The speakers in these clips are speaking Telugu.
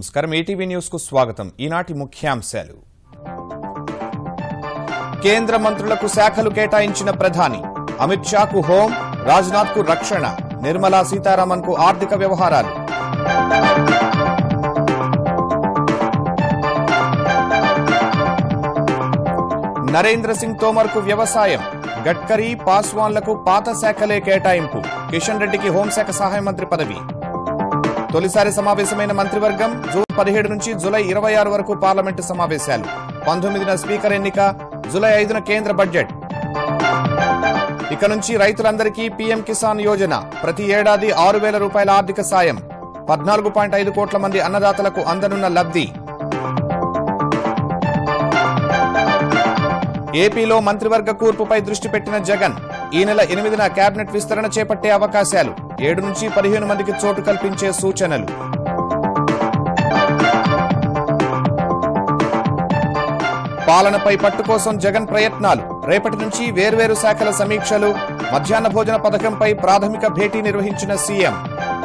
నమస్కారం ఈటీవీ న్యూస్ కు స్వాగతం ఈనాటి ముఖ్యాంశాలు కేంద్ర మంత్రులకు శాఖలు కేటాయించిన ప్రధాని అమిత్ షాకు హోం రాజ్నాథ్ కు రక్షణ నిర్మలా సీతారామన్ కు ఆర్థిక వ్యవహారాలు నరేంద్ర సింగ్ తోమర్ కు వ్యవసాయం గడ్కరీ పాస్వాన్లకు పాత శాఖలే కేటాయింపు కిషన్ రెడ్డికి హోంశాఖ సహాయ మంత్రి పదవి తొలిసారి సమావేశమైన మంత్రివర్గం జూన్ పదిహేడు నుంచి జూలై ఇరవై ఆరు వరకు పార్లమెంటు సమావేశాలు పంతొమ్మిదిన స్పీకర్ ఎన్నిక జూలై ఐదున కేంద్ర బడ్జెట్ ఇక నుంచి రైతులందరికీ పీఎం కిసాన్ యోజన ప్రతి ఏడాది ఆరు వేల రూపాయల ఆర్థిక సాయం పద్నాలుగు పాయింట్ ఐదు కోట్ల మంది అన్నదాతలకు అందనున్న లబ్ధి ఏపీలో మంత్రివర్గ కూర్పుపై దృష్టి పెట్టిన జగన్ ఈ నెల ఎనిమిదిన కేబినెట్ విస్తరణ చేపట్టే అవకాశాలు ఏడు నుంచి పదిహేను మందికి చోటు కల్పించే సూచనలు పాలనపై పట్టు కోసం జగన్ ప్రయత్నాలు రేపటి నుంచి వేర్వేరు శాఖల సమీక్షలు మధ్యాహ్న భోజన పథకంపై ప్రాథమిక భేటీ నిర్వహించిన సీఎం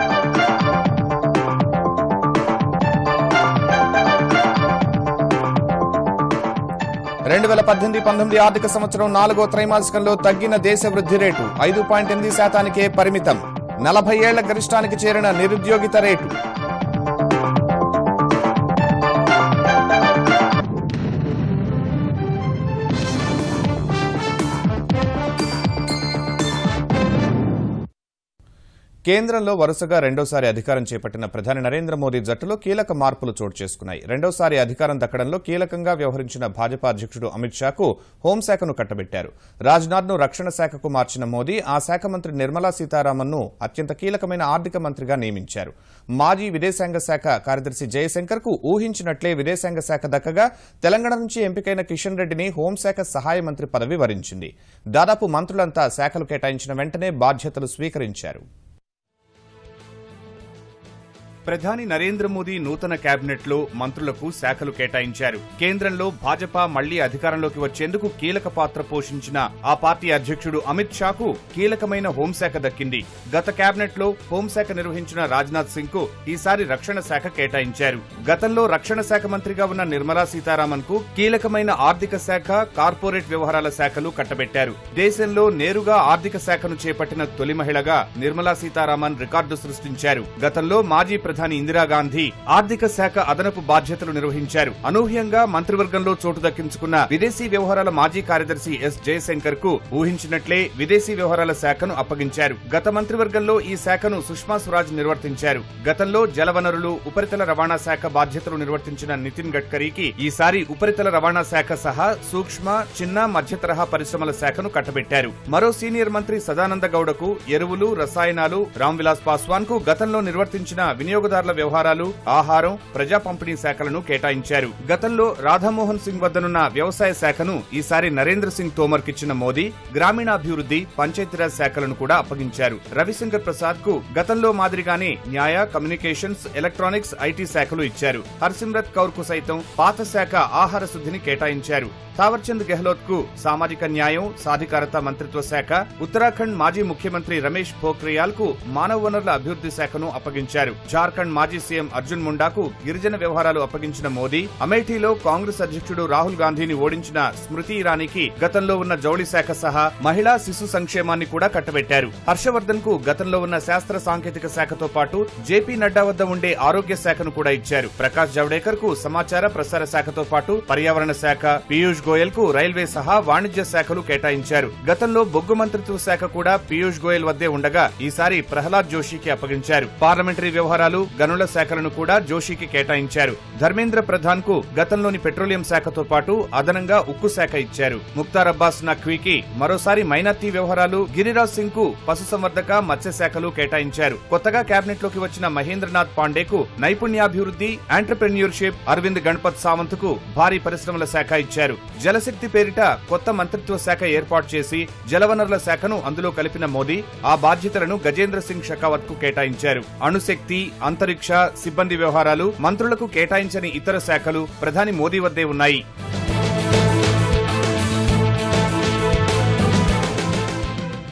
రెండు వేల పద్దెనిమిది పంతొమ్మిది ఆర్థిక సంవత్సరం నాలుగో త్రైమాసికంలో తగ్గిన దేశ వృద్ధి రేటు ఐదు పాయింట్ ఎనిమిది శాతానికే పరిమితం నలభై ఏళ్ల గరిష్టానికి చేరిన నిరుద్యోగిత రేటు కేంద్రంలో వరుసగా రెండోసారి అధికారం చేపట్టిన ప్రధాని నరేంద్ర మోదీ జట్టులో కీలక మార్పులు చోటు చేసుకున్నాయి రెండోసారి అధికారం దక్కడంలో కీలకంగా వ్యవహరించిన భాజపా అధ్యక్షుడు అమిత్ షాకు హోంశాఖను కట్టబెట్టారు రాజ్నాథ్ను రక్షణ శాఖకు మార్చిన మోదీ ఆ శాఖ మంత్రి నిర్మలా సీతారామన్ను అత్యంత కీలకమైన ఆర్థిక మంత్రిగా నియమించారు మాజీ విదేశాంగ శాఖ కార్యదర్శి జయశంకర్ కు ఊహించినట్లే విదేశాంగ శాఖ దక్కగా తెలంగాణ నుంచి ఎంపికైన కిషన్ రెడ్డిని హోంశాఖ సహాయ మంత్రి పదవి వరించింది దాదాపు మంత్రులంతా శాఖలు కేటాయించిన వెంటనే బాధ్యతలు స్వీకరించారు ప్రధాని నరేంద్ర మోదీ నూతన కేబినెట్ లో మంత్రులకు శాఖలు కేటాయించారు కేంద్రంలో భాజపా మళ్లీ అధికారంలోకి వచ్చేందుకు కీలక పాత్ర పోషించిన ఆ పార్టీ అధ్యక్షుడు అమిత్ షాకు కీలకమైన హోంశాఖ దక్కింది గత కేబినెట్ లో హోంశాఖ నిర్వహించిన రాజ్నాథ్ సింగ్ కు ఈసారి రక్షణ శాఖ కేటాయించారు గతంలో రక్షణ శాఖ మంత్రిగా ఉన్న నిర్మలా సీతారామన్ కు కీలకమైన ఆర్థిక శాఖ కార్పొరేట్ వ్యవహారాల శాఖలు కట్టబెట్టారు దేశంలో నేరుగా ఆర్థిక శాఖను చేపట్టిన తొలి మహిళగా నిర్మలా సీతారామన్ రికార్డు సృష్టించారు గతంలో మాజీ ప్రధాని ఇందిరాగాంధీ ఆర్థిక శాఖ అదనపు బాధ్యతలు నిర్వహించారు అనూహ్యంగా మంత్రివర్గంలో చోటు దక్కించుకున్న విదేశీ వ్యవహారాల మాజీ కార్యదర్శి ఎస్ జయశంకర్ కు ఊహించినట్లే విదేశీ వ్యవహారాల శాఖను అప్పగించారు గత మంత్రివర్గంలో ఈ శాఖను సుష్మా స్వరాజ్ నిర్వర్తించారు గతంలో జలవనరులు ఉపరితల రవాణా శాఖ బాధ్యతలు నిర్వర్తించిన నితిన్ గడ్కరీకి ఈసారి ఉపరితల రవాణా శాఖ సహా సూక్ష్మ చిన్న మధ్య తరహా పరిశ్రమల శాఖను కట్టబెట్టారు మరో సీనియర్ మంత్రి సదానంద గౌడకు ఎరువులు రసాయనాలు రామ్ విలాస్ పాస్వాన్ కు గతంలో నిర్వర్తించిన వినియోగదారుల వ్యవహారాలు ఆహారం ప్రజా పంపిణీ శాఖలను కేటాయించారు గతంలో రాధామోహన్ సింగ్ వద్దనున్న వ్యవసాయ శాఖను ఈసారి నరేంద్ర సింగ్ తోమర్ కిచ్చిన మోదీ గ్రామీణాభివృద్ధి పంచాయతీరాజ్ శాఖలను కూడా అప్పగించారు రవిశంకర్ ప్రసాద్ కు గతంలో మాదిరిగానే న్యాయ కమ్యూనికేషన్స్ ఎలక్ట్రానిక్స్ ఐటీ శాఖలు ఇచ్చారు హర్సిమ్రత్ కౌర్ కు సైతం పాత శాఖ ఆహార శుద్ధిని కేటాయించారు తావర్చంద్ గెహ్లోట్ కు సామాజిక న్యాయం సాధికారత మంత్రిత్వ శాఖ ఉత్తరాఖండ్ మాజీ ముఖ్యమంత్రి రమేష్ పోఖ్రియాల్ కు మానవ వనరుల అభివృద్ధి శాఖను అప్పగించారు జార్ఖండ్ మాజీ సీఎం అర్జున్ ముండాకు గిరిజన వ్యవహారాలు అప్పగించిన మోదీ అమేఠీలో కాంగ్రెస్ అధ్యక్షుడు రాహుల్ గాంధీని ఓడించిన స్మృతి ఇరానీకి గతంలో ఉన్న జౌళి శాఖ సహా మహిళా శిశు సంక్షేమాన్ని కూడా కట్టబెట్టారు హర్షవర్ధన్ కు గతంలో ఉన్న శాస్త్ర సాంకేతిక శాఖతో పాటు జేపీ నడ్డా వద్ద ఉండే ఆరోగ్య శాఖను కూడా ఇచ్చారు ప్రకాష్ జవడేకర్ కు సమాచార ప్రసార శాఖతో పాటు పర్యావరణ శాఖ పీయూష్ గోయల్ కు రైల్వే సహా వాణిజ్య శాఖలు కేటాయించారు గతంలో బొగ్గు మంత్రిత్వ శాఖ కూడా పీయూష్ గోయల్ వద్దే ఉండగా ఈసారి ప్రహ్లాద్ జోషికి అప్పగించారు పార్లమెంటరీ వ్యవహారాలు గనుల శాఖలను కూడా జోషికి కేటాయించారు ధర్మేంద్ర ప్రధాన్ కు గతంలోని పెట్రోలియం శాఖతో పాటు అదనంగా ఉక్కు శాఖ ఇచ్చారు ముక్తార్ అబ్బాస్ నఖ్వీకి మరోసారి మైనార్టీ వ్యవహారాలు గిరిరాజ్ సింగ్ కు పశుసంవర్ధక మత్స్య శాఖలు కేటాయించారు కొత్తగా కేబినెట్ లోకి వచ్చిన మహేంద్రనాథ్ పాండేకు నైపుణ్యాభివృద్ధి ఆంటర్ప్రెన్యూర్షిప్ అరవింద్ గణపత్ సావంత్ కు భారీ పరిశ్రమల శాఖ ఇచ్చారు జలశక్తి పేరిట కొత్త మంత్రిత్వ శాఖ ఏర్పాటు చేసి జలవనరుల శాఖను అందులో కలిపిన మోదీ ఆ బాధ్యతలను గజేంద్ర సింగ్ షెకావత్ కు కేటాయించారు అణుశక్తి అంతరిక్ష సిబ్బంది వ్యవహారాలు మంత్రులకు కేటాయించని ఇతర శాఖలు ప్రధాని మోదీ వద్దే ఉన్నాయి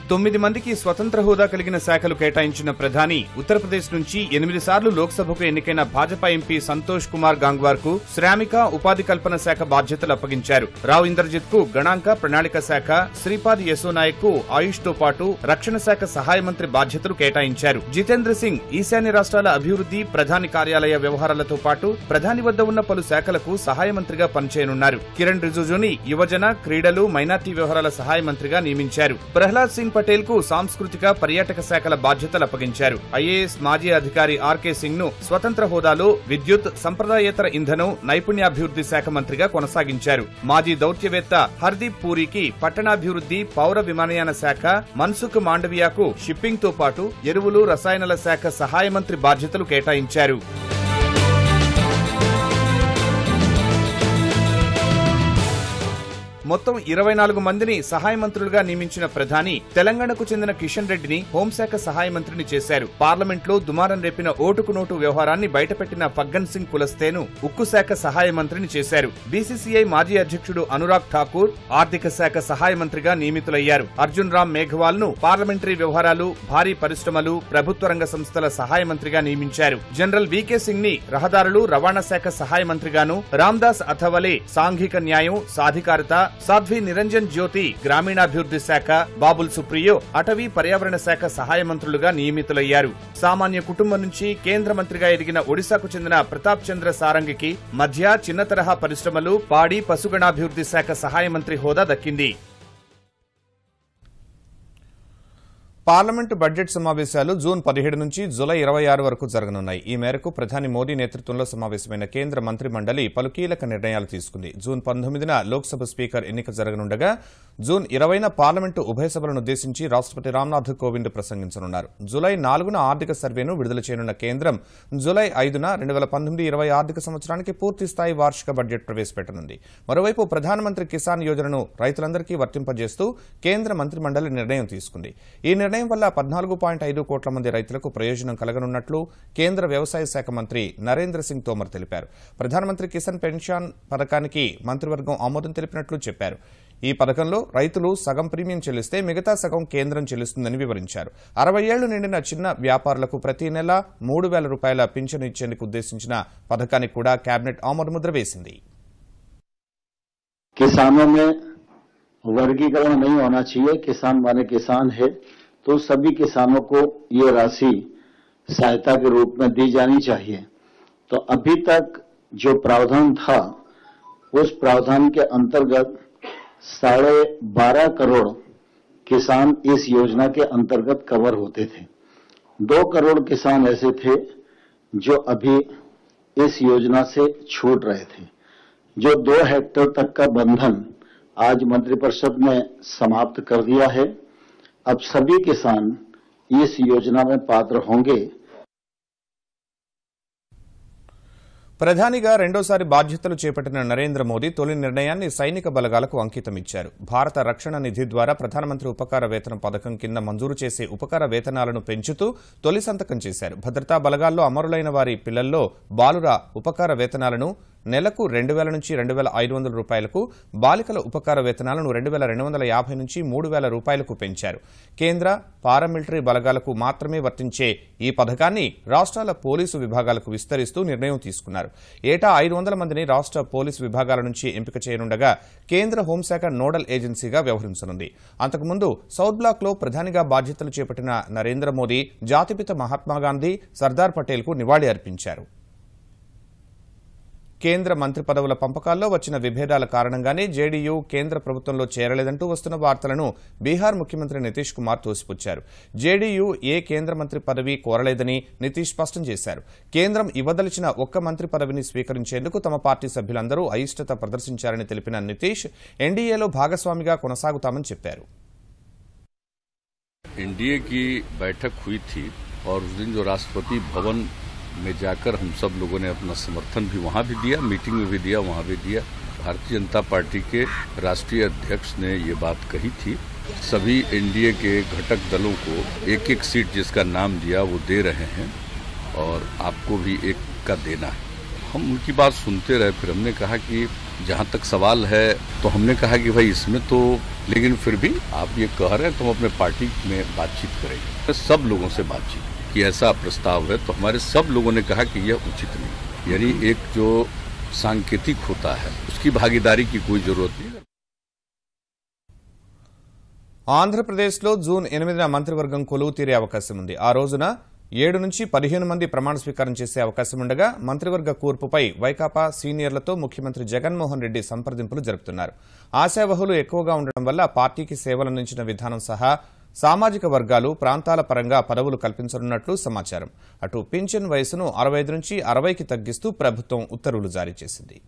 తొమ్మిది మందికి స్వతంత్ర హోదా కలిగిన శాఖలు కేటాయించిన ప్రధాని ఉత్తరప్రదేశ్ నుంచి ఎనిమిది సార్లు లోక్సభకు ఎన్నికైన భాజపా ఎంపీ సంతోష్ కుమార్ గాంగ్వార్ కు శ్రామిక ఉపాధి కల్పన శాఖ బాధ్యతలు అప్పగించారు రావు ఇంద్రజిత్ కు గణాంక ప్రణాళిక శాఖ శ్రీపాద్ యశో నాయక్ కు ఆయుష్ తో పాటు రక్షణ శాఖ సహాయ మంత్రి బాధ్యతలు కేటాయించారు జితేంద్ర సింగ్ ఈశాన్య రాష్ట్రాల అభివృద్ధి ప్రధాని కార్యాలయ వ్యవహారాలతో పాటు ప్రధాని వద్ద ఉన్న పలు శాఖలకు సహాయ మంత్రిగా పనిచేయనున్నారు కిరణ్ రిజిజుని యువజన క్రీడలు మైనార్టీ వ్యవహారాల సహాయ మంత్రిగా నియమించారు ప్రహ్లాద్ సింగ్ పటేల్ కు సాంస్కృతిక పర్యాటక శాఖల బాధ్యతలు అప్పగించారు ఐఏఎస్ మాజీ అధికారి ఆర్కే సింగ్ ను స్వతంత్ర హోదాలో విద్యుత్ సంప్రదాయేతర ఇంధనం నైపుణ్యాభివృద్ధి శాఖ మంత్రిగా కొనసాగించారు మాజీ దౌత్యవేత్త హర్దీప్ పూరికి పట్టణాభివృద్ధి పౌర విమానయాన శాఖ మన్సుఖ్ మాండవియాకు షిప్పింగ్ తో పాటు ఎరువులు రసాయనాల శాఖ సహాయ మంత్రి బాధ్యతలు కేటాయించారు మొత్తం ఇరవై నాలుగు మందిని సహాయ మంత్రులుగా నియమించిన ప్రధాని తెలంగాణకు చెందిన కిషన్ రెడ్డిని హోంశాఖ సహాయ మంత్రిని చేశారు పార్లమెంట్లో దుమారం రేపిన ఓటుకు నోటు వ్యవహారాన్ని బయటపెట్టిన ఫగ్గన్ సింగ్ కులస్తేను ఉక్కు శాఖ సహాయ మంత్రిని చేశారు బీసీసీఐ మాజీ అధ్యక్షుడు అనురాగ్ ఠాకూర్ ఆర్థిక శాఖ సహాయ మంత్రిగా నియమితులయ్యారు అర్జున్ రామ్ మేఘవాల్ ను పార్లమెంటరీ వ్యవహారాలు భారీ పరిశ్రమలు ప్రభుత్వ రంగ సంస్థల సహాయ మంత్రిగా నియమించారు జనరల్ వీకే సింగ్ ని రహదారులు రవాణా శాఖ సహాయ మంత్రిగాను రామ్దాస్ అథవలే సాంఘిక న్యాయం సాధికారత సాధ్వి నిరంజన్ జ్యోతి గ్రామీణాభివృద్ధి శాఖ బాబుల్ సుప్రియో అటవీ పర్యావరణ శాఖ సహాయ మంత్రులుగా నియమితులయ్యారు సామాన్య కుటుంబం నుంచి కేంద్ర మంత్రిగా ఎదిగిన ఒడిశాకు చెందిన ప్రతాప్ చంద్ర సారంగికి మధ్య చిన్న తరహా పరిశ్రమలు పాడి పశుగణాభివృద్ధి శాఖ సహాయ మంత్రి హోదా దక్కింది పార్లమెంటు బడ్జెట్ సమావేశాలు జూన్ పదిహేడు నుంచి జూలై ఇరవై ఆరు వరకు జరగనున్నాయి ఈ మేరకు ప్రధాని మోదీ నేతృత్వంలో సమావేశమైన కేంద్ర మంత్రి మండలి పలు కీలక నిర్ణయాలు తీసుకుంది జూన్ పంతొమ్మిదిన లోక్సభ స్పీకర్ ఎన్నిక జరగనుండగా జూన్ ఇరవైన పార్లమెంటు ఉభయ సభలను ఉద్దేశించి రాష్ట్రపతి రామ్నాథ్ కోవింద్ ప్రసంగించనున్నారు జూలై నాలుగున ఆర్థిక సర్వేను విడుదల చేయనున్న కేంద్రం జూలై ఐదున రెండు వేల పంతొమ్మిది ఇరవై ఆర్థిక సంవత్సరానికి పూర్తి స్థాయి వార్షిక బడ్జెట్ ప్రవేశపెట్టనుంది మరోవైపు ప్రధానమంత్రి కిసాన్ యోజనను రైతులందరికీ వర్తింపజేస్తూ కేంద్ర మంత్రి మండలి నిర్ణయం తీసుకుంది ఈ నిర్ణయం వల్ల పద్నాలుగు పాయింట్ ఐదు కోట్ల మంది రైతులకు ప్రయోజనం కలగనున్నట్లు కేంద్ర వ్యవసాయ శాఖ మంత్రి నరేంద్ర సింగ్ తోమర్ తెలిపారు ప్రధానమంత్రి కిసాన్ పెన్షన్ పథకానికి మంత్రివర్గం ఆమోదం తెలిపినట్లు చెప్పారు ఈ పథకంలో రైతులు సగం ప్రీమియం చెల్లిస్తే మిగతా సగం కేంద్రం చెల్లిస్తుందని వివరించారు అరవై ఏళ్లు నిండిన చిన్న వ్యాపారులకు ప్రతి నెల మూడు వేల రూపాయల పింఛను ఇచ్చేందుకు ఉద్దేశించిన పథకానికి కూడా కేబినెట్ ఆమోదముద్ర వేసింది किसानों में वर्गीकरण नहीं होना चाहिए किसान माने किसान है तो सभी किसानों को ये राशि सहायता के रूप में दी जानी चाहिए तो अभी तक जो प्रावधान था उस प्रावधान के अंतर्गत साढ़े बारह करोड़ किसान इस योजना के अंतर्गत कवर होते थे दो करोड़ किसान ऐसे थे जो अभी इस योजना से छूट रहे थे जो दो हेक्टेयर तक का बंधन आज मंत्रिपरिषद ने समाप्त कर दिया है अब सभी किसान इस योजना में पात्र होंगे ప్రధానిగా రెండోసారి బాధ్యతలు చేపట్టిన నరేంద్ర మోదీ తొలి నిర్ణయాన్ని సైనిక బలగాలకు అంకితమిచ్చారు భారత రక్షణ నిధి ద్వారా ప్రధానమంత్రి ఉపకార వేతనం పథకం కింద మంజూరు చేసే ఉపకార వేతనాలను పెంచుతూ తొలి సంతకం చేశారు భద్రతా బలగాల్లో అమరులైన వారి పిల్లల్లో బాలుర ఉపకార వేతనాలను నెలకు రెండు వేల నుంచి రెండు వేల ఐదు వందల రూపాయలకు బాలికల ఉపకార వేతనాలను రెండు వేల రెండు వందల యాభై నుంచి మూడు వేల రూపాయలకు పెంచారు కేంద్ర పారామిలిటరీ బలగాలకు మాత్రమే వర్తించే ఈ పథకాన్ని రాష్ట్రాల పోలీసు విభాగాలకు విస్తరిస్తూ నిర్ణయం తీసుకున్నారు ఏటా ఐదు వందల మందిని రాష్ట్ర పోలీసు విభాగాల నుంచి ఎంపిక చేయనుండగా కేంద్ర హోంశాఖ నోడల్ ఏజెన్సీగా వ్యవహరించనుంది అంతకుముందు సౌత్ బ్లాక్లో ప్రధానిగా బాధ్యతలు చేపట్టిన నరేంద్ర మోదీ జాతిపిత మహాత్మాగాంధీ సర్దార్ పటేల్కు నివాళి అర్పించారు కేంద్ర మంత్రి పదవుల పంపకాల్లో వచ్చిన విభేదాల కారణంగానే జేడీయూ కేంద్ర ప్రభుత్వంలో చేరలేదంటూ వస్తున్న వార్తలను బీహార్ ముఖ్యమంత్రి నితీష్ కుమార్ తోసిపుచ్చారు జేడీయూ ఏ కేంద్ర మంత్రి పదవి కోరలేదని నితీష్ స్పష్టం చేశారు కేంద్రం ఇవ్వదలిచిన ఒక్క మంత్రి పదవిని స్వీకరించేందుకు తమ పార్టీ సభ్యులందరూ అయిష్టత ప్రదర్శించారని తెలిపిన నితీష్ ఎన్డీఏలో భాగస్వామిగా కొనసాగుతామని చెప్పారు एनडीए की बैठक हुई थी और उस दिन जो राष्ट्रपति भवन में जाकर हम सब लोगों ने अपना समर्थन भी वहां भी दिया मीटिंग में भी दिया वहां भी दिया भारतीय जनता पार्टी के राष्ट्रीय अध्यक्ष ने ये बात कही थी सभी एनडीए के घटक दलों को एक एक सीट जिसका नाम दिया वो दे रहे हैं और आपको भी एक का देना है हम उनकी बात सुनते रहे फिर हमने कहा कि जहां तक सवाल है तो हमने कहा कि भाई इसमें तो लेकिन फिर भी आप ये कह रहे हैं तो हम अपने पार्टी में बातचीत करेंगे सब लोगों से बातचीत कि ऐसा प्रस्ताव है तो हमारे सब लोगों ने कहा कि यह उचित नहीं यानी एक जो सांकेतिक होता है उसकी भागीदारी की कोई जरूरत नहीं ఆంధ్రప్రదేశ్లో జూన్ ఎనిమిదిన మంత్రివర్గం కొలువు తీరే అవకాశం ఉంది ఆ రోజున ఏడు నుంచి పదిహేను మంది ప్రమాణ స్వీకారం చేసే అవకాశం ఉండగా మంత్రివర్గ కూర్పుపై వైకాపా సీనియర్లతో ముఖ్యమంత్రి జగన్మోహన్ రెడ్డి సంప్రదింపులు జరుపుతున్నారు ఆశావహులు ఎక్కువగా ఉండడం వల్ల పార్టీకి సేవలందించిన విధానం సహా సామాజిక వర్గాలు ప్రాంతాల పరంగా పదవులు కల్పించనున్నట్లు సమాచారం అటు పింఛన్ వయసును అరవై ఐదు నుంచి అరవైకి తగ్గిస్తూ ప్రభుత్వం ఉత్తర్వులు జారీ చేసింది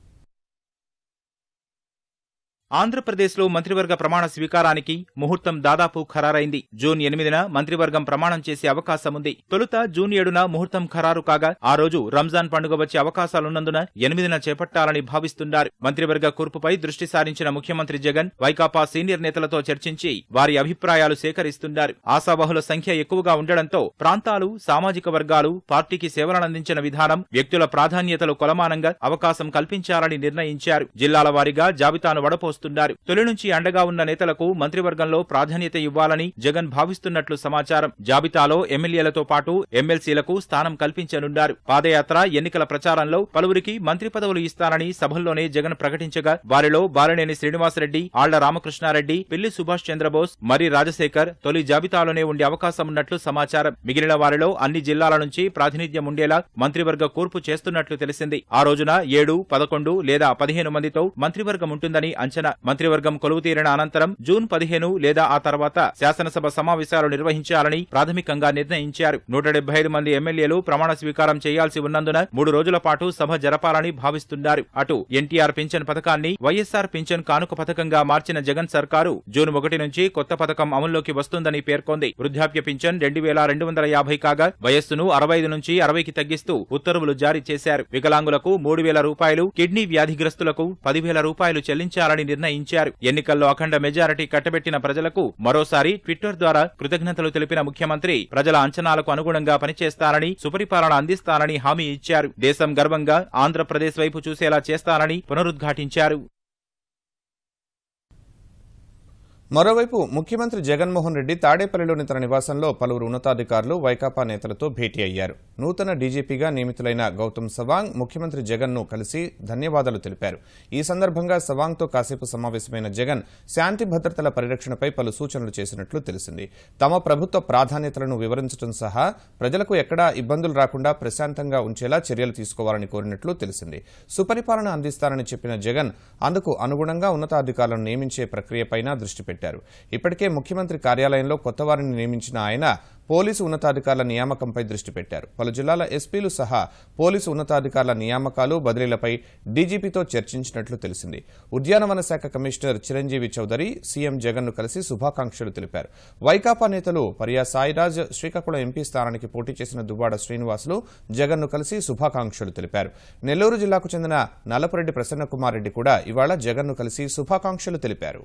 ఆంధ్రప్రదేశ్లో మంత్రివర్గ ప్రమాణ స్వీకారానికి ముహూర్తం దాదాపు ఖరారైంది జూన్ ఎనిమిదిన మంత్రివర్గం ప్రమాణం చేసే అవకాశం ఉంది తొలుత జూన్ ఏడున ముహూర్తం ఖరారు కాగా ఆ రోజు రంజాన్ పండుగ వచ్చే అవకాశాలున్నందున ఎనిమిదిన చేపట్టాలని భావిస్తున్నారు మంత్రివర్గ కూర్పుపై దృష్టి సారించిన ముఖ్యమంత్రి జగన్ వైకాపా సీనియర్ నేతలతో చర్చించి వారి అభిప్రాయాలు సేకరిస్తున్నారు ఆశావహుల సంఖ్య ఎక్కువగా ఉండడంతో ప్రాంతాలు సామాజిక వర్గాలు పార్టీకి సేవలనందించిన విధానం వ్యక్తుల ప్రాధాన్యతలు కొలమానంగా అవకాశం కల్పించాలని నిర్ణయించారు జిల్లాల వారీగా జాబితాను వడపోస్తున్నారు తొలి నుంచి అండగా ఉన్న నేతలకు మంత్రివర్గంలో ప్రాధాన్యత ఇవ్వాలని జగన్ భావిస్తున్నట్లు సమాచారం జాబితాలో ఎమ్మెల్యేలతో పాటు ఎమ్మెల్సీలకు స్థానం కల్పించనున్నారు పాదయాత్ర ఎన్నికల ప్రచారంలో పలువురికి మంత్రి పదవులు ఇస్తానని సభల్లోనే జగన్ ప్రకటించగా వారిలో బాలినేని శ్రీనివాసరెడ్డి ఆళ్ల రామకృష్ణారెడ్డి పిల్లి సుభాష్ చంద్రబోస్ మరి రాజశేఖర్ తొలి జాబితాలోనే ఉండే అవకాశం ఉన్నట్లు సమాచారం మిగిలిన వారిలో అన్ని జిల్లాల నుంచి ప్రాతినిధ్యం ఉండేలా మంత్రివర్గ కూర్పు చేస్తున్నట్లు తెలిసింది ఆ రోజున ఏడు పదకొండు లేదా పదిహేను మందితో మంత్రివర్గం ఉంటుందని అంచనా మంత్రివర్గం కొలువు తీరిన అనంతరం జూన్ పదిహేను లేదా ఆ తర్వాత శాసనసభ సమావేశాలు నిర్వహించాలని ప్రాథమికంగా నిర్ణయించారు నూట డెబ్బై ఐదు మంది ఎమ్మెల్యేలు ప్రమాణ స్వీకారం చేయాల్సి ఉన్నందున మూడు రోజుల పాటు సభ జరపాలని భావిస్తున్నారు అటు ఎన్టీఆర్ పింఛన్ పథకాన్ని వైఎస్ఆర్ పింఛన్ కానుక పథకంగా మార్చిన జగన్ సర్కారు జూన్ ఒకటి నుంచి కొత్త పథకం అమల్లోకి వస్తుందని పేర్కొంది వృద్ధాప్య పింఛన్ రెండు వేల రెండు వందల యాభై కాగా వయస్సును అరవై ఐదు నుంచి అరవైకి తగ్గిస్తూ ఉత్తర్వులు జారీ చేశారు వికలాంగులకు మూడు వేల రూపాయలు కిడ్నీ వ్యాధిగ్రస్తులకు పదివేల రూపాయలు చెల్లించాలని నిర్ణయించారు ఎన్నికల్లో అఖండ మెజారిటీ కట్టబెట్టిన ప్రజలకు మరోసారి ట్విట్టర్ ద్వారా కృతజ్ఞతలు తెలిపిన ముఖ్యమంత్రి ప్రజల అంచనాలకు అనుగుణంగా పనిచేస్తానని సుపరిపాలన అందిస్తానని హామీ ఇచ్చారు దేశం గర్వంగా ఆంధ్రప్రదేశ్ వైపు చూసేలా చేస్తానని పునరుద్ఘాటించారు మరోవైపు ముఖ్యమంత్రి జగన్మోహన్ రెడ్డి తాడేపల్లిలోని తన నివాసంలో పలువురు ఉన్నతాధికారులు వైకాపా నేతలతో భేటీ అయ్యారు నూతన డీజీపీగా నియమితులైన గౌతమ్ సవాంగ్ ముఖ్యమంత్రి జగన్ ను కలిసి ధన్యవాదాలు తెలిపారు ఈ సందర్భంగా సవాంగ్తో కాసేపు సమావేశమైన జగన్ శాంతి భద్రతల పరిరక్షణపై పలు సూచనలు చేసినట్లు తెలిసింది తమ ప్రభుత్వ ప్రాధాన్యతలను వివరించడం సహా ప్రజలకు ఎక్కడా ఇబ్బందులు రాకుండా ప్రశాంతంగా ఉంచేలా చర్యలు తీసుకోవాలని కోరినట్లు తెలిసింది సుపరిపాలన అందిస్తానని చెప్పిన జగన్ అందుకు అనుగుణంగా ఉన్నతాధికారులను నియమించే ప్రక్రియపైన దృష్టి పెట్టారు ఇప్పటికే ముఖ్యమంత్రి కార్యాలయంలో కొత్త వారిని నియమించిన ఆయన పోలీసు ఉన్నతాధికారుల నియామకంపై దృష్టి పెట్టారు పలు జిల్లాల ఎస్పీలు సహా పోలీసు ఉన్నతాధికారుల నియామకాలు బదిలీలపై డీజీపీతో చర్చించినట్లు తెలిసింది ఉద్యానవన శాఖ కమిషనర్ చిరంజీవి చౌదరి సీఎం జగన్ ను కలిసి శుభాకాంక్షలు తెలిపారు వైకాపా నేతలు పరియా సాయిరాజ్ శ్రీకాకుళం ఎంపీ స్థానానికి పోటీ చేసిన దువ్వాడ శ్రీనివాసులు జగన్ ను కలిసి శుభాకాంక్షలు తెలిపారు నెల్లూరు జిల్లాకు చెందిన నల్లపురెడ్డి ప్రసన్నకుమార్ రెడ్డి కూడా ఇవాళ జగన్ ను కలిసి శుభాకాంక్షలు తెలిపారు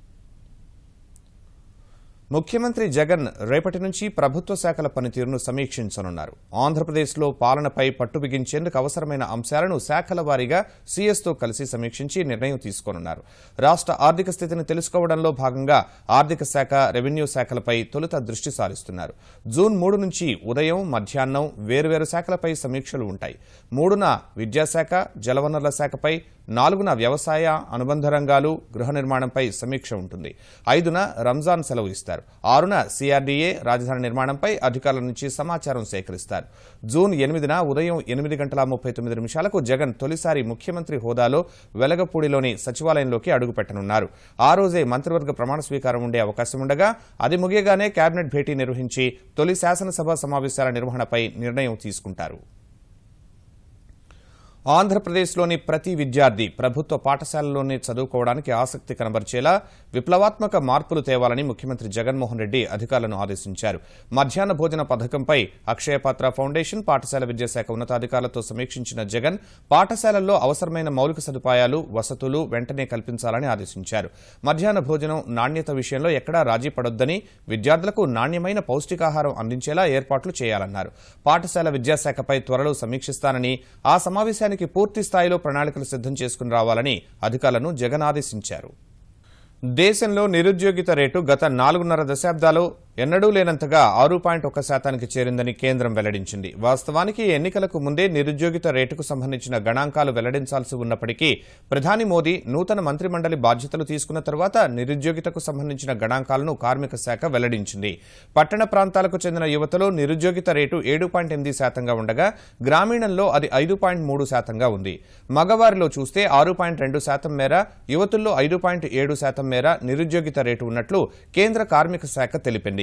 ముఖ్యమంత్రి జగన్ రేపటి నుంచి ప్రభుత్వ శాఖల పనితీరును సమీక్షించనున్నారు ఆంధ్రప్రదేశ్లో పాలనపై పట్టు బిగించేందుకు అవసరమైన అంశాలను శాఖల వారీగా సీఎస్తో కలిసి సమీక్షించి నిర్ణయం తీసుకోనున్నారు రాష్ట్ర ఆర్థిక స్థితిని తెలుసుకోవడంలో భాగంగా ఆర్థిక శాఖ రెవెన్యూ శాఖలపై తొలుత దృష్టి సారిస్తున్నారు జూన్ మూడు నుంచి ఉదయం మధ్యాహ్నం వేర్వేరు శాఖలపై సమీక్షలు ఉంటాయి మూడున విద్యాశాఖ జలవనరుల శాఖపై నాలుగున వ్యవసాయ అనుబంధ రంగాలు గృహ నిర్మాణంపై సమీక్ష ఉంటుంది ఐదున రంజాన్ సెలవు ఇస్తారు ఆరున సిఆర్డీఏ రాజధాని నిర్మాణంపై అధికారుల నుంచి సమాచారం సేకరిస్తారు జూన్ ఎనిమిదిన ఉదయం ఎనిమిది గంటల ముప్పై తొమ్మిది నిమిషాలకు జగన్ తొలిసారి ముఖ్యమంత్రి హోదాలో వెలగపూడిలోని సచివాలయంలోకి అడుగుపెట్టనున్నారు ఆ రోజే మంత్రివర్గ ప్రమాణ స్వీకారం ఉండే అవకాశం ఉండగా అది ముగియగానే కేబినెట్ భేటీ నిర్వహించి తొలి శాసనసభ సమావేశాల నిర్వహణపై నిర్ణయం తీసుకుంటారు ఆంధ్రప్రదేశ్లోని ప్రతి విద్యార్థి ప్రభుత్వ పాఠశాలలోనే చదువుకోవడానికి ఆసక్తి కనబరిచేలా విప్లవాత్మక మార్పులు తేవాలని ముఖ్యమంత్రి జగన్మోహన్ రెడ్డి అధికారులను ఆదేశించారు మధ్యాహ్న భోజన పథకంపై అక్షయపాత్ర ఫౌండేషన్ పాఠశాల విద్యాశాఖ ఉన్నతాధికారులతో సమీక్షించిన జగన్ పాఠశాలల్లో అవసరమైన మౌలిక సదుపాయాలు వసతులు వెంటనే కల్పించాలని ఆదేశించారు మధ్యాహ్న భోజనం నాణ్యత విషయంలో ఎక్కడా రాజీ పడొద్దని విద్యార్థులకు నాణ్యమైన పౌష్టికాహారం అందించేలా ఏర్పాట్లు చేయాలన్నారు పాఠశాల విద్యాశాఖపై త్వరలో సమీక్షిస్తానని ఆ సమావేశానికి విజయానికి పూర్తి స్థాయిలో ప్రణాళికలు సిద్ధం చేసుకుని రావాలని అధికారులను జగన్ ఆదేశించారు దేశంలో నిరుద్యోగిత రేటు గత నాలుగున్నర దశాబ్దాలు ఎన్నడూ లేనంతగా ఆరు పాయింట్ ఒక్క శాతానికి చేరిందని కేంద్రం వెల్లడించింది వాస్తవానికి ఎన్నికలకు ముందే నిరుద్యోగిత రేటుకు సంబంధించిన గణాంకాలు వెల్లడించాల్సి ఉన్నప్పటికీ ప్రధాని మోదీ నూతన మంత్రిమండలి బాధ్యతలు తీసుకున్న తర్వాత నిరుద్యోగితకు సంబంధించిన గణాంకాలను కార్మిక శాఖ వెల్లడించింది పట్టణ ప్రాంతాలకు చెందిన యువతలో నిరుద్యోగిత రేటు ఏడు పాయింట్ ఎనిమిది శాతంగా ఉండగా గ్రామీణంలో అది ఐదు పాయింట్ మూడు శాతంగా ఉంది మగవారిలో చూస్తే ఆరు పాయింట్ రెండు శాతం మేర యువతుల్లో ఐదు పాయింట్ ఏడు శాతం మేర నిరుద్యోగిత రేటు ఉన్నట్లు కేంద్ర కార్మిక శాఖ తెలిపింది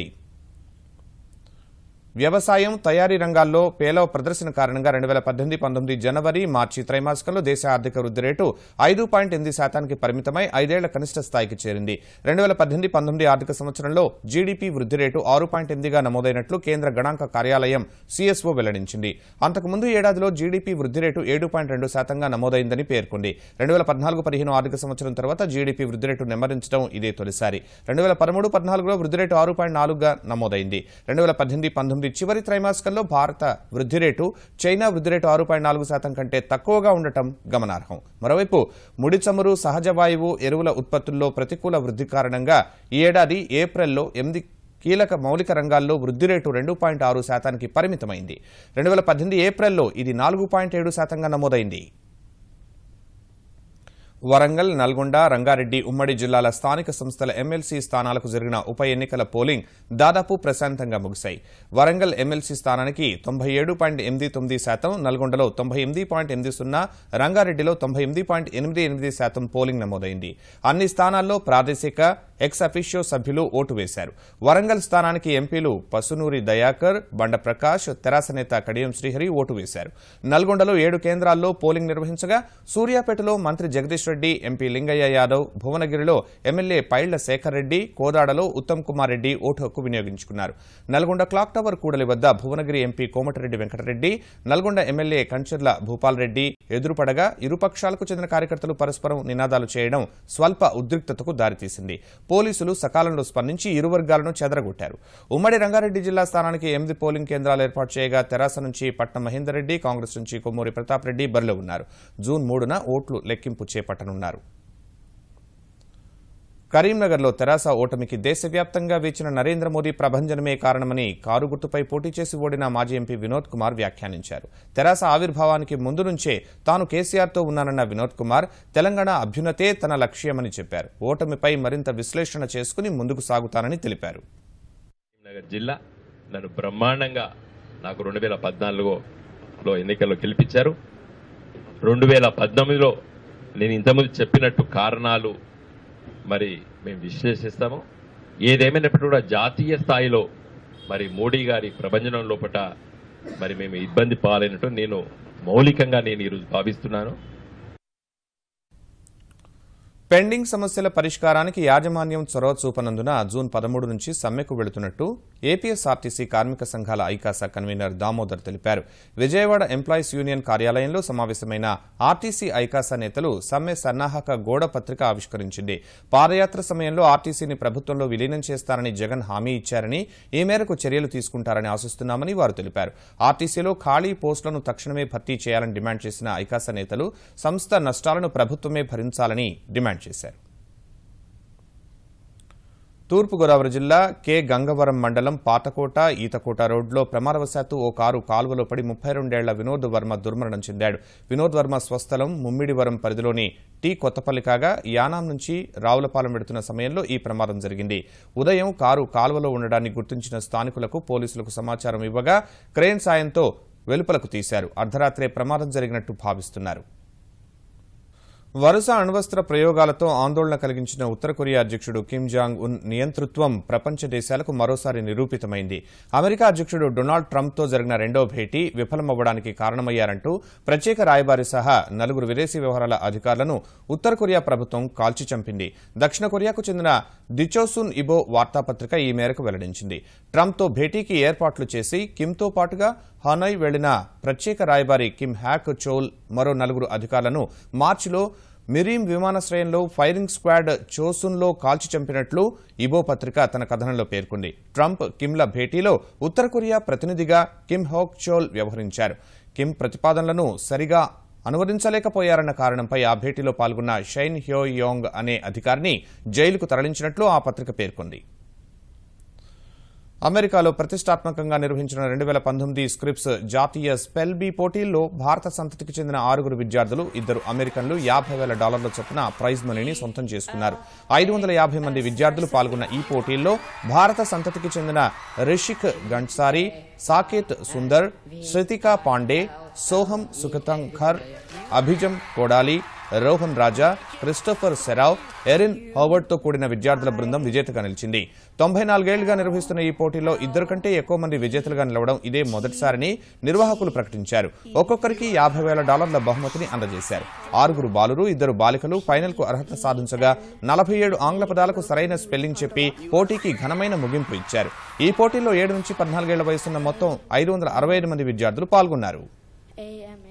వ్యవసాయం తయారీ రంగాల్లో పేలవ ప్రదర్శన కారణంగా రెండు వేల పద్దెనిమిది పంతొమ్మిది జనవరి మార్చి త్రైమాసికంలో దేశ ఆర్థిక వృద్ధి రేటు ఐదు పాయింట్ ఎనిమిది శాతానికి పరిమితమై ఐదేళ్ల కనిష్ట స్థాయికి చేరింది రెండు వేల పద్దెనిమిది పంతొమ్మిది ఆర్థిక సంవత్సరంలో జీడీపీ వృద్ధి రేటు ఆరు పాయింట్ ఎనిమిదిగా నమోదైనట్లు కేంద్ర గణాంక కార్యాలయం సీఎస్ఓ వెల్లడించింది అంతకుముందు ఏడాదిలో జీడీపీ వృద్ధి రేటు ఏడు పాయింట్ రెండు శాతంగా నమోదైందని పేర్కొంది రెండు వేల పద్నాలుగు పదిహేను ఆర్థిక సంవత్సరం తర్వాత జీడీపీ వృద్ధి రేటు నెమ్మరించడం ఇదే తొలిసారి రెండు వేల పదమూడు పద్నాలుగులో వృద్ధి రేటు ఆరు పాయింట్ నాలుగుగా నమోదైంది రెండు వేల పద్దెనిమిది పంతొమ్మిది చివరి త్రైమాసికంలో భారత వృద్ధి రేటు చైనా వృద్ధి రేటు ఆరు పాయింట్ నాలుగు శాతం కంటే తక్కువగా ఉండటం గమనార్హం మరోవైపు ముడి చమురు సహజ వాయువు ఎరువుల ఉత్పత్తుల్లో ప్రతికూల వృద్ధి కారణంగా ఈ ఏడాది ఏప్రిల్లో ఎనిమిది కీలక మౌలిక రంగాల్లో వృద్ధి రేటు రెండు పాయింట్ ఆరు శాతానికి పరిమితమైంది రెండు వేల పద్దెనిమిది ఏప్రిల్లో ఇది నాలుగు పాయింట్ ఏడు శాతంగా నమోదైంది వరంగల్ నల్గొండ రంగారెడ్డి ఉమ్మడి జిల్లాల స్థానిక సంస్థల ఎమ్మెల్సీ స్థానాలకు జరిగిన ఉప ఎన్నికల పోలింగ్ దాదాపు ప్రశాంతంగా ముగిశాయి వరంగల్ ఎమ్మెల్సీ స్థానానికి తొంభై ఏడు పాయింట్ ఎనిమిది తొమ్మిది శాతం నల్గొండలో తొంభై ఎనిమిది పాయింట్ ఎనిమిది సున్నా రంగారెడ్డిలో తొంభై ఎనిమిది పాయింట్ ఎనిమిది ఎనిమిది శాతం పోలింగ్ నమోదైంది అన్ని స్థానాల్లో ప్రాదేశిక ఎక్స్ అఫిషియో సభ్యులు ఓటు వేశారు వరంగల్ స్థానానికి ఎంపీలు పసునూరి దయాకర్ బండ ప్రకాష్ తెరాస నేత కడియం శ్రీహరి ఓటు వేశారు నల్గొండలో ఏడు కేంద్రాల్లో పోలింగ్ నిర్వహించగా సూర్యాపేటలో మంత్రి జగదీష్ రెడ్డి ఎంపీ లింగయ్య యాదవ్ భువనగిరిలో ఎమ్మెల్యే పైళ్ల శేఖర్ రెడ్డి కోదాడలో ఉత్తమ్ కుమార్ రెడ్డి ఓటు హక్కు వినియోగించుకున్నారు నల్గొండ క్లాక్ టవర్ కూడలి వద్ద భువనగిరి ఎంపీ కోమటిరెడ్డి వెంకటరెడ్డి నల్గొండ ఎమ్మెల్యే కంచర్ల భూపాల్ రెడ్డి ఎదురుపడగా ఇరుపక్షాలకు చెందిన కార్యకర్తలు పరస్పరం నినాదాలు చేయడం స్వల్ప ఉద్రిక్తతకు దారితీసింది పోలీసులు సకాలంలో స్పందించి ఇరు వర్గాలను చెదరగొట్టారు ఉమ్మడి రంగారెడ్డి జిల్లా స్థానానికి ఎనిమిది పోలింగ్ కేంద్రాలు ఏర్పాటు చేయగా తెరాస నుంచి పట్నం మహేందర్ రెడ్డి కాంగ్రెస్ నుంచి కొమ్మూరి ప్రతాప్ రెడ్డి బరిలో ఉన్నారు జూన్ మూడున ఓట్లు లెక్కింపు చేపట్టనున్నారు కరీంనగర్లో తెరాస ఓటమికి దేశవ్యాప్తంగా వేచిన నరేంద్ర మోదీ ప్రభంజనమే కారణమని కారు గుర్తుపై పోటీ చేసి ఓడిన మాజీ ఎంపీ వినోద్ కుమార్ వ్యాఖ్యానించారు తెరాస ఆవిర్భావానికి ముందు నుంచే తాను కేసీఆర్తో ఉన్నానన్న వినోద్ కుమార్ తెలంగాణ అభ్యున్నతే తన లక్ష్యమని చెప్పారు ఓటమిపై మరింత విశ్లేషణ చేసుకుని ముందుకు సాగుతానని తెలిపారు కరీంనగర్ జిల్లా నన్ను బ్రహ్మాండంగా నాకు రెండు వేల పద్నాలుగులో ఎన్నికల్లో గెలిపించారు రెండు వేల పద్నాలుగులో నేను ఇంతకుముందు చెప్పినట్టు కారణాలు మరి మేము విశ్లేషిస్తాము ఏదేమైనప్పటికీ కూడా జాతీయ స్థాయిలో మరి మోడీ గారి ప్రభంజనం లోపట మరి మేము ఇబ్బంది పాలైనట్టు నేను మౌలికంగా నేను ఈరోజు భావిస్తున్నాను పెండింగ్ సమస్యల పరిష్కారానికి యాజమాన్యం చొరవ చూపనందున జూన్ పదమూడు నుంచి సమ్మెకు వెళుతున్నట్టు ఏపీఎస్ఆర్టీసీ కార్మిక సంఘాల ఐకాసా కన్వీనర్ దామోదర్ తెలిపారు విజయవాడ ఎంప్లాయీస్ యూనియన్ కార్యాలయంలో సమావేశమైన ఆర్టీసీ ఐకాసా నేతలు సమ్మె సన్నాహక గోడ పత్రిక ఆవిష్కరించింది పాదయాత్ర సమయంలో ఆర్టీసీని ప్రభుత్వంలో విలీనం చేస్తారని జగన్ హామీ ఇచ్చారని ఈ మేరకు చర్యలు తీసుకుంటారని ఆశిస్తున్నామని వారు తెలిపారు ఆర్టీసీలో ఖాళీ పోస్టులను తక్షణమే భర్తీ చేయాలని డిమాండ్ చేసిన ఐకాసా నేతలు సంస్థ నష్టాలను ప్రభుత్వమే భరించాలని డిమాండ్ చేశారు తూర్పుగోదావరి జిల్లా కె గంగవరం మండలం పాతకోట ఈతకోట రోడ్లో ప్రమాదవశాత్తు ఓ కారు కాలువలో పడి ముప్పై రెండేళ్ల వినోద్ వర్మ దుర్మరణం చెందాడు వినోద్ వర్మ స్వస్థలం ముమ్మిడివరం పరిధిలోని టీ కొత్తపల్లి కాగా యానాం నుంచి రావులపాలెం వెడుతున్న సమయంలో ఈ ప్రమాదం జరిగింది ఉదయం కారు కాలువలో ఉండడాన్ని గుర్తించిన స్థానికులకు పోలీసులకు సమాచారం ఇవ్వగా క్రేన్ సాయంతో వెలుపలకు తీశారు అర్ధరాత్రే ప్రమాదం జరిగినట్టు భావిస్తున్నారు వరుస అణ్వస్త్ర ప్రయోగాలతో ఆందోళన కలిగించిన ఉత్తర కొరియా అధ్యక్షుడు కిమ్ జాంగ్ ఉన్ నియంతృత్వం ప్రపంచ దేశాలకు మరోసారి నిరూపితమైంది అమెరికా అధ్యక్షుడు డొనాల్డ్ ట్రంప్తో జరిగిన రెండో భేటీ విఫలమవ్వడానికి కారణమయ్యారంటూ ప్రత్యేక రాయబారి సహా నలుగురు విదేశీ వ్యవహారాల అధికారులను ఉత్తర కొరియా ప్రభుత్వం కాల్చి చంపింది దక్షిణ కొరియాకు చెందిన దిచోసున్ ఇబో వార్తాపత్రిక ఈ మేరకు వెల్లడించింది ట్రంప్తో భేటీకి ఏర్పాట్లు చేసి కిమ్తో పాటుగా హనోయ్ వెళ్లిన ప్రత్యేక రాయబారి కిమ్ హ్యాక్ చోల్ మరో నలుగురు అధికారులను మార్చిలో మిరీం విమానాశ్రయంలో ఫైరింగ్ స్క్వాడ్ చోసున్లో కాల్చి చంపినట్లు ఇబో పత్రిక తన కథనంలో పేర్కొంది ట్రంప్ కిమ్ల భేటీలో ఉత్తర కొరియా ప్రతినిధిగా కిమ్ హోక్ చోల్ వ్యవహరించారు కిమ్ ప్రతిపాదనలను సరిగా అనువదించలేకపోయారన్న కారణంపై ఆ భేటీలో పాల్గొన్న షైన్ హ్యో యోంగ్ అనే అధికారిని జైలుకు తరలించినట్లు ఆ పత్రిక పేర్కొంది అమెరికాలో ప్రతిష్టాత్మకంగా నిర్వహించిన రెండు వేల పంతొమ్మిది స్క్రిప్స్ జాతీయ స్పెల్ బీ పోటీల్లో భారత సంతతికి చెందిన ఆరుగురు విద్యార్థులు ఇద్దరు అమెరికన్లు యాభై వేల డాలర్ల చొప్పున ప్రైజ్ మనీని సొంతం చేసుకున్నారు ఐదు వందల యాభై మంది విద్యార్థులు పాల్గొన్న ఈ పోటీల్లో భారత సంతతికి చెందిన రిషిక్ గండ్సారి Saketh Sundar Shruthika Pandey Soham Sukhtankar Abhijam Kodali Rohan Raja Christopher Serrao Erin Howard తో కూడిన విద్యార్థుల బృందం విజేతగా నిలిచింది తొంభై నాలుగేళ్లుగా నిర్వహిస్తున్న ఈ పోటీలో ఇద్దరు కంటే ఎక్కువ మంది విజేతలుగా నిలవడం ఇదే మొదటిసారని నిర్వాహకులు ప్రకటించారు ఒక్కొక్కరికి యాభై వేల డాలర్ల బహుమతిని అందజేశారు ఆరుగురు బాలురు ఇద్దరు బాలికలు ఫైనల్ కు అర్హత సాధించగా నలభై ఏడు ఆంగ్ల పదాలకు సరైన స్పెల్లింగ్ చెప్పి పోటీకి ఘనమైన ముగింపు ఇచ్చారు ఈ పోటీలో ఏడు నుంచి పద్నాలుగేళ్ల వయసున్న మొత్తం ఐదు వందల అరవై ఐదు మంది విద్యార్థులు పాల్గొన్నారు AMA.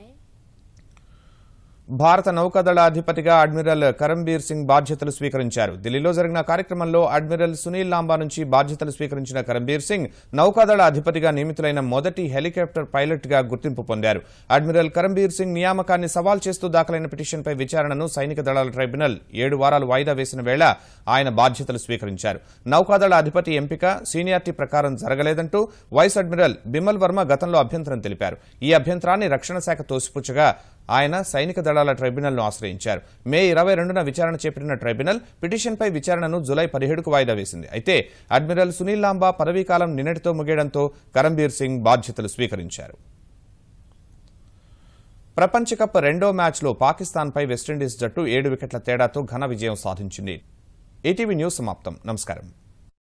భారత నౌకాదళ అధిపతిగా అడ్మిరల్ కరంబీర్ సింగ్ బాధ్యతలు స్వీకరించారు ఢిల్లీలో జరిగిన కార్యక్రమంలో అడ్మిరల్ సునీల్ లాంబా నుంచి బాధ్యతలు స్వీకరించిన కరంబీర్ సింగ్ నౌకాదళ అధిపతిగా నియమితులైన మొదటి హెలికాప్టర్ పైలట్ గా గుర్తింపు పొందారు అడ్మిరల్ కరంబీర్ సింగ్ నియామకాన్ని సవాల్ చేస్తూ దాఖలైన పిటిషన్పై విచారణను సైనిక దళాల ట్రైబ్యునల్ ఏడు వారాలు వాయిదా వేసిన వేళ ఆయన బాధ్యతలు స్వీకరించారు నౌకాదళ అధిపతి ఎంపిక సీనియారిటీ ప్రకారం జరగలేదంటూ వైస్ అడ్మిరల్ బిమల్ వర్మ గతంలో అభ్యంతరం తెలిపారు ఈ అభ్యంతరాన్ని రక్షణ శాఖ తోసిపుచ్చగా ఆయన సైనిక దళాల ట్రైబ్యునల్ను ఆశ్రయించారు మే ఇరవై రెండున విచారణ చేపట్టిన ట్రైబ్యునల్ పిటిషన్పై విచారణను జులై పదిహేడుకు వాయిదా వేసింది అయితే అడ్మిరల్ సునీల్ లాంబా పదవీకాలం నిన్నటితో ముగియడంతో కరంబీర్ సింగ్ బాధ్యతలు స్వీకరించారు ప్రపంచ కప్ రెండో మ్యాచ్లో పాకిస్తాన్పై వెస్టిండీస్ జట్టు ఏడు వికెట్ల తేడాతో ఘన విజయం సాధించింది ఈటీవీ న్యూస్ సమాప్తం నమస్కారం